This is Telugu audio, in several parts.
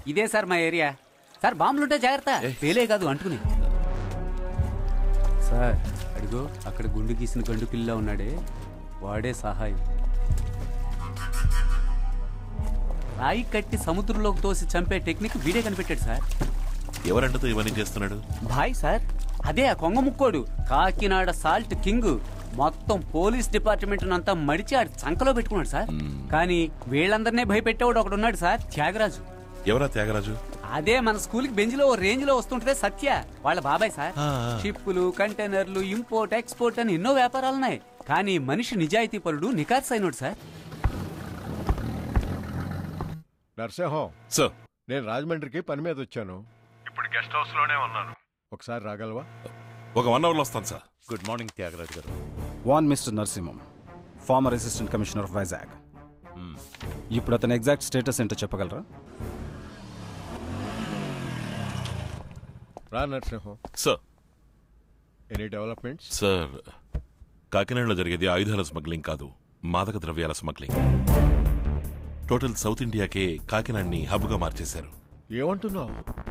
ఇదే సార్ మా ఏరియా సార్ బాంబులుంటే జాగ్రత్త పేలే కాదు అంటుకుని సార్ అడిగో అక్కడ గుండు గీసిన గండు పిల్ల ఉన్నాడే వాడే సహాయం రాయి కట్టి సముద్రంలోకి తోసి చంపే టెక్నిక్ వీడే కనిపెట్టాడు సార్ ఎవరంటతో ఇవన్నీ చేస్తున్నాడు భాయ్ సార్ అదే ఆ కొంగ ముక్కోడు కాకినాడ సాల్ట్ కింగ్ మొత్తం పోలీస్ డిపార్ట్మెంట్ అంతా మడిచి ఆడి చంకలో పెట్టుకున్నాడు సార్ కానీ వీళ్ళందరినీ భయపెట్టేవాడు ఒకడు ఉన్నాడు సార్ త్యాగరాజు ఎవరా త్యాగరాజు అదే మన స్కూల్ కి బెంచ్ లో ఓ రేంజ్ లో వస్తుంటదే సత్య వాళ్ళ బాబాయ్ సార్ ఆ, ఆ. షిప్పులు కంటైనర్లు ఇంపోర్ట్ ఎక్స్పోర్ట్ అని ఎన్నో వ్యాపారాలున్నాయి కానీ మనిషి నిజాయితీ పరుడు నికార్స్ అయినోడు సార్ నరసింహం సార్ నేను రాజమండ్రికి పని మీద వచ్చాను ఇప్పుడు గెస్ట్ హౌస్ లోనే ఉన్నాను ఒకసారి రాగలవా ఒక వన్ అవర్ లో వస్తాను sir good morning Thyagaraj garu వాన్ mister Narasimham former assistant commissioner of Vizag ఇప్పుడు అతని ఎగ్జాక్ట్ స్టేటస్ ఏంటో చెప్పగలరా రా Narasimham sir any developments sir కాకినాడలో జరిగేది ఆయుధాల స్మగ్లింగ్ కాదు మాదక ద్రవ్యాల స్మగ్లింగ్ టోటల్ సౌత్ ఇండియాకే కాకినాడని హబ్గా మార్చేశారు ఏమంటున్నావు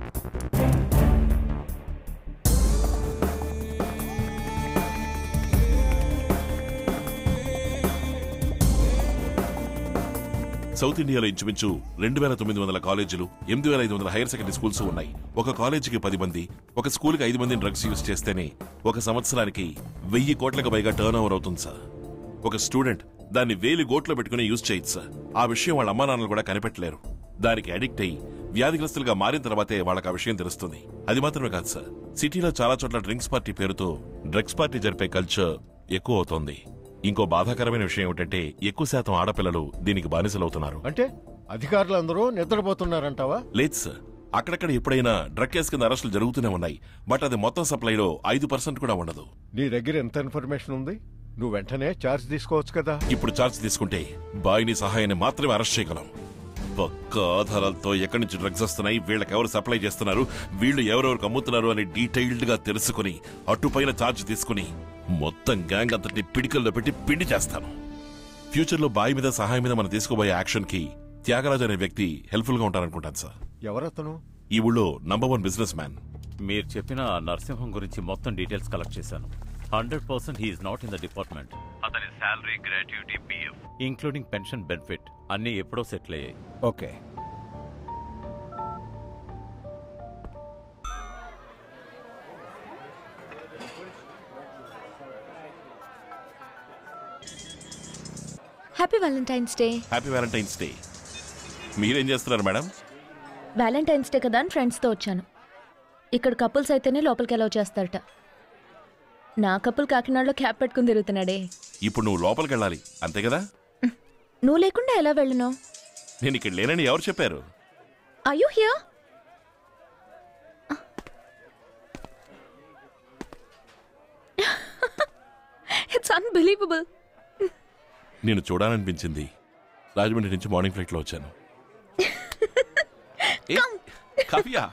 సౌత్ ఇండియాలో ఇంచుమించు రెండు వేల తొమ్మిది వందల కాలేజీలు ఎనిమిది వేల ఐదు వందల హైయర్ సెకండరీ స్కూల్స్ ఉన్నాయి ఒక కాలేజీకి పది మంది ఒక స్కూల్కి ఐదు మందిని డ్రగ్స్ యూజ్ చేస్తేనే ఒక సంవత్సరానికి వెయ్యి కోట్లకు పైగా టర్న్ ఓవర్ అవుతుంది సార్ ఒక స్టూడెంట్ దాన్ని వేలి గోట్లో పెట్టుకుని యూజ్ చేయొచ్చు సార్ ఆ విషయం వాళ్ళ అమ్మా నాన్నలు కూడా కనిపెట్టలేరు దానికి అడిక్ట్ అయ్యి వ్యాధిగ్రస్తులుగా మారిన తర్వాతే వాళ్ళకి ఆ విషయం తెలుస్తుంది అది మాత్రమే కాదు సార్ సిటీలో చాలా చోట్ల డ్రింక్స్ పార్టీ పేరుతో డ్రగ్స్ పార్టీ జరిపే కల్చర్ ఎక్కువ అవుతోంది ఇంకో బాధాకరమైన విషయం ఏమిటంటే ఎక్కువ శాతం ఆడపిల్లలు దీనికి బానిసలవుతున్నారు అంటే అధికారులందరూ నిద్రపోతున్నారంటావా లేదు సార్ అక్కడక్కడ ఎప్పుడైనా డ్రగ్ కేసు కింద అరెస్టులు జరుగుతూనే ఉన్నాయి బట్ అది మొత్తం సప్లైలో ఐదు పర్సెంట్ కూడా ఉండదు నీ దగ్గర ఎంత ఇన్ఫర్మేషన్ ఉంది నువ్వు వెంటనే ఛార్జ్ తీసుకోవచ్చు కదా ఇప్పుడు ఛార్జ్ తీసుకుంటే బాయిని సహాయాన్ని మాత్రమే అరెస్ట్ చేయగలం పక్క ఆధారాలతో ఎక్కడి నుంచి డ్రగ్స్ వస్తున్నాయి వీళ్ళకి ఎవరు సప్లై చేస్తున్నారు వీళ్ళు ఎవరెవరికి అమ్ముతున్నారు అని డీటెయిల్డ్ గా తెలుసుకుని అటుపైన ఛార్జ్ తీసుకుని మొత్తం గ్యాంగ్ అంతటి పిడికల్లో పెట్టి పిండి చేస్తాను ఫ్యూచర్ లో బాయి మీద సహాయం మీద మనం తీసుకోబోయే యాక్షన్ కి త్యాగరాజు అనే వ్యక్తి హెల్ప్ఫుల్ గా ఉంటారనుకుంటాను సార్ ఎవరతను ఈ ఊళ్ళో నంబర్ వన్ బిజినెస్ మ్యాన్ మీరు చెప్పిన ఆ నరసింహం గురించి మొత్తం డీటెయిల్స్ కలెక్ట్ చేశాను hundred percent he is not in the department అతని salary gratuity PF including pension benefit అన్ని ఎప్పుడో సెటిల్ అయ్యాయి okay happy valentine's day happy valentine's day మీరేం చేస్తున్నారు మేడం వ్యాలంటైన్స్ డే కదా అని ఫ్రెండ్స్తో వచ్చాను ఇక్కడ కపుల్స్ అయితేనే లోపలికి అలౌ చేస్తారట నా కపుల్ కాకినాడలో క్యాప్ పెట్టుకుని తిరుగుతున్నాడే ఇప్పుడు నువ్వు లోపలికి వెళ్ళాలి అంతే కదా నువ్వు లేకుండా ఎలా వెళ్ళను నేను ఇక్కడ లేనని ఎవరు చెప్పారు అయ్యూ హియర్ ఇట్స్ అన్బిలీవబుల్ నేను చూడాలనిపించింది రాజమండ్రి నుంచి మార్నింగ్ ఫ్లైట్ లో వచ్చాను ఏ, కాఫీయా